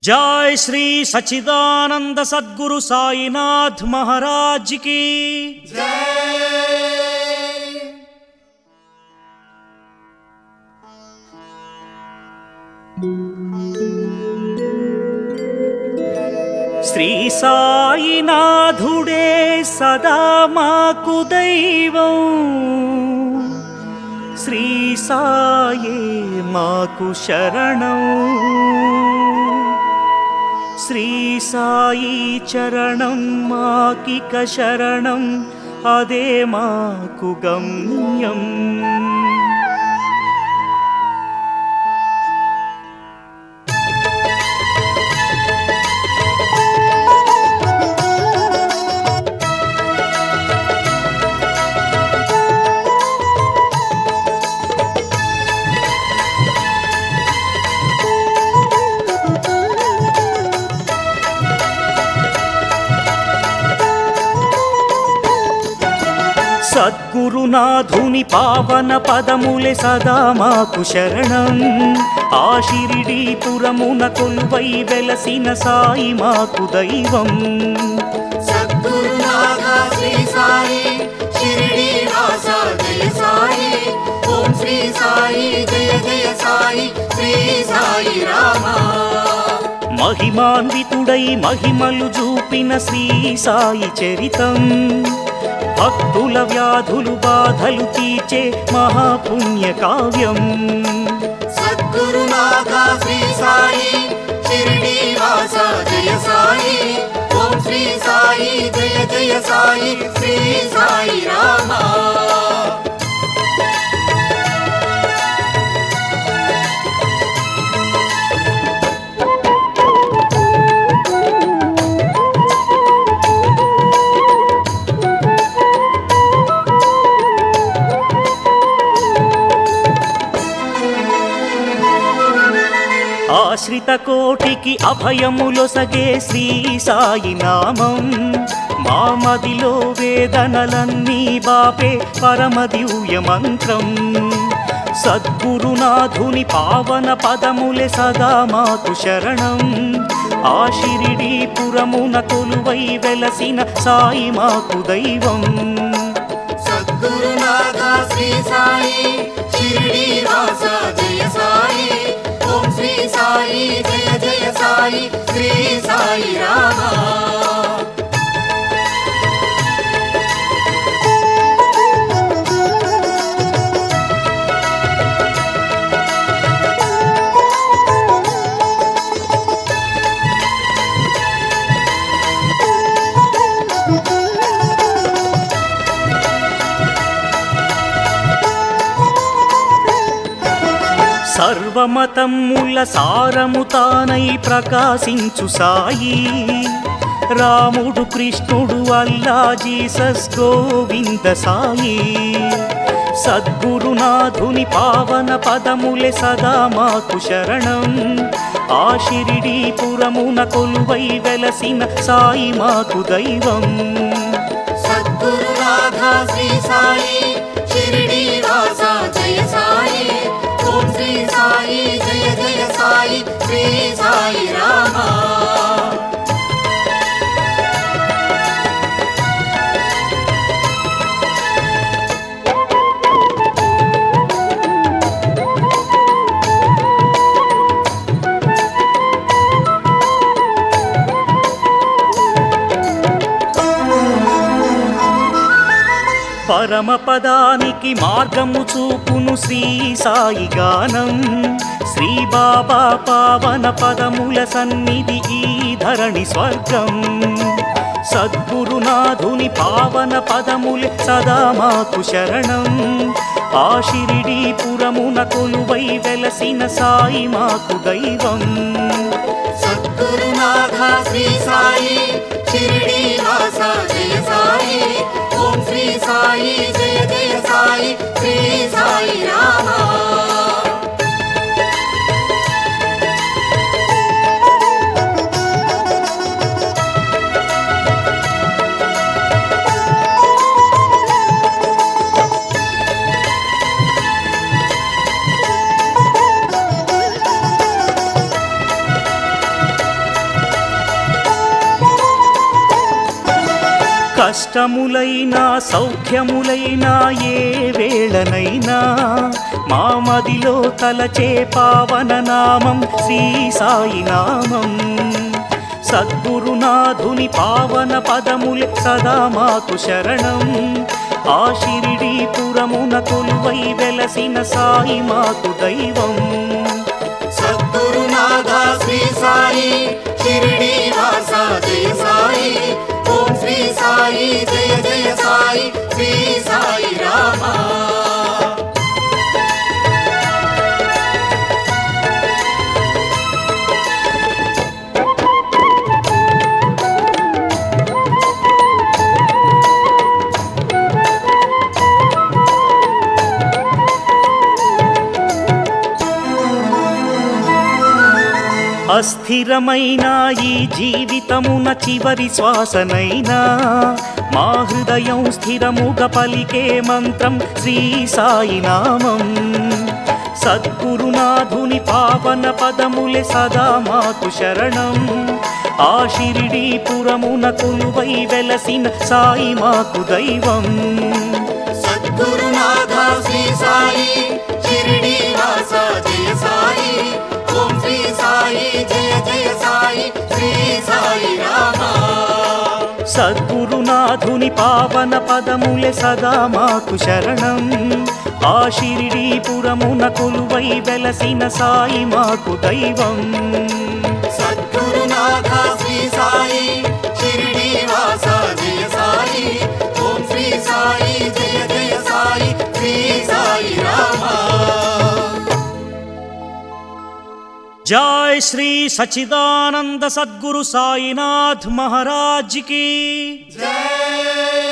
जय श्री सच्चिदानंद सद्गुरु साईनाथ महाराज की శ్రీ సాయినాథుడే సదా మాకు దైవం శ్రీ సాయే మాకు శరణం శ్రీ సాయి చరణం మాకిక శరణం అదే మాకు గమ్యం సద్గురునాథుని పావన పదములే సదా మాకు శరణం ఆ షిరిడీపురమున కొలువై వెలసిన సాయి మాకు దైవం సద్గురునాథ శ్రీ సాయి షిరిడి వాస జయ సాయి ఓం శ్రీ సాయి జయ జయ సాయి శ్రీ సాయి రామ మహిమాన్వితుడై మహిమలు చూపిన శ్రీ సాయి చరితం భక్తుల వ్యాధులు బాధలు తీర్చే మహాపుణ్య కావ్యం సద్గురునాథ శ్రీ సాయి షిరిడి వాస జయ సాయి ఓం శ్రీ సాయి జయ జయ సాయి శ్రీ సాయి రామ ఆశ్రిత కోటికి అభయములొసగే శ్రీ సాయి నామం మా మదిలో వేదనలన్నీ బాపే పరమ దివ్య మంత్రం సద్గురునాథుని పావన పదములే సదా మాకు శరణం ఆ షిరిడీపురమున కొలువై వెలసిన సాయి మాకు దైవం సద్గురునాథ శ్రీ సాయి షిరిడి వాస జయ సాయి ఓం శ్రీ సాయి జయ జయ సాయి శ్రీ సాయి రామ సర్వమతముల సారము తానై ప్రకాశించు సాయి రాముడు కృష్ణుడు అల్లా జీసస్ గోవింద సాయి సద్గురునాథుని పావన పదములే సదా మాకు శరణం ఆ షిరిడీపురమున కొలువై వెలసిన సాయి మాకు దైవం సద్గురునాథ శ్రీ సాయి షిరిడి వాస జయ సాయి ఓం శ్రీ సాయి జయ జయ సాయి శ్రీ సాయి రామ పరమపదానికి మార్గము చూపును శ్రీ సాయి గానం శ్రీ బాబా పావన పదముల సన్నిధి ఈ ధరణి స్వర్గం సద్గురునాథుని పావన పదములు సదా మాకు శరణం ఆ షిరిడీపురమున కొలువై వెలసిన సాయి మాకు దైవం సద్గురునాథ శ్రీ సాయి షిరిడి వాస జయ సాయి ఓం శ్రీ సాయి జయ జయ సాయి శ్రీ సాయి రామ కష్టములైనా సౌఖ్యములైనా ఏ వేళనైనా మా మదిలో తలచే పావన నామం శ్రీ సాయి నామం సద్గురునాథుని పావన పదములే సదా మాకు శరణం ఆ షిరిడి పురమున కొలువై వెలసిన సాయి మాకు దైవం సద్గురునాథ శ్రీ సాయి షిరిడి వాస జయ సాయి ఓం శ్రీ సాయి జయ జయ సాయి శ్రీ సాయి రామ అస్థిరమైన ఈ జీవితమున చివరి శ్వాసనైనా మా హృదయం స్థిరముగా పలికే మంత్రం శ్రీ సాయి నామం సద్గురునాథుని పావన పదములే సదా మాకు శరణం ఆ షిరిడి పురమున కొలువై వెలసిన సాయి మాకు దైవం సద్గురునాథ శ్రీ సాయి షిరిడి వాస జయ సాయి ఓం శ్రీ సాయి జయ జయ సాయి శ్రీ సాయి రామ సద్గురునాథుని పావన పదములే సదా మాకు శరణం ఆ షిరిడి పురమున కొలువై వెలసిన సాయి మాకు దైవం సద్గురునాథ శ్రీ సాయి షిరిడి వాస జయ సాయి ఓం శ్రీ సాయి జయ జయ సాయి శ్రీ సాయి రామ జై శ్రీ సచిదానంద సద్గురు సాయినాథ్ మహారాజ్ కి జై